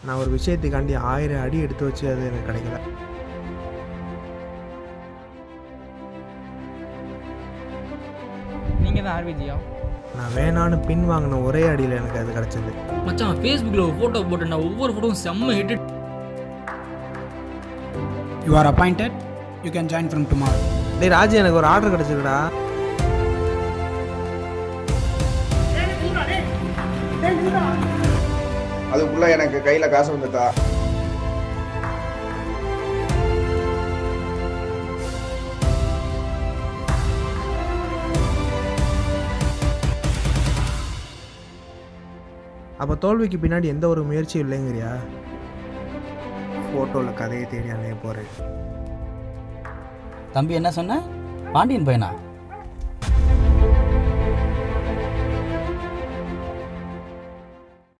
நான் ஒரு விஷயத்துக்காண்டி ஆயிரம் அடி எடுத்து வச்சு அது எனக்கு கிடைக்கல நீங்கள் தான் ஆர்விஜியா நான் வேணான்னு பின் வாங்கின ஒரே அடியில் எனக்கு அது கிடச்சிது மச்சான் ஃபேஸ்புக்கில் ஒரு ஃபோட்டோ போட்டேன்டா ஒவ்வொரு ஃபோட்டோவும் செம்ம hit You are appointed. You can join from tomorrow. டேய் ராஜு எனக்கு ஒரு ஆர்டர் கிடச்சிருக்குடா அதுக்குள்ள எனக்கு கையில காசு வந்துட்டா அப்போ தோல்விக்கு பின்னாடி எந்த ஒரு முயற்சியும் இல்லைங்கிறியா ஃபோட்டோவில் கதையை தேடி அலைய போகிறேன் தம்பி என்ன சொன்ன பாண்டியன் பையனா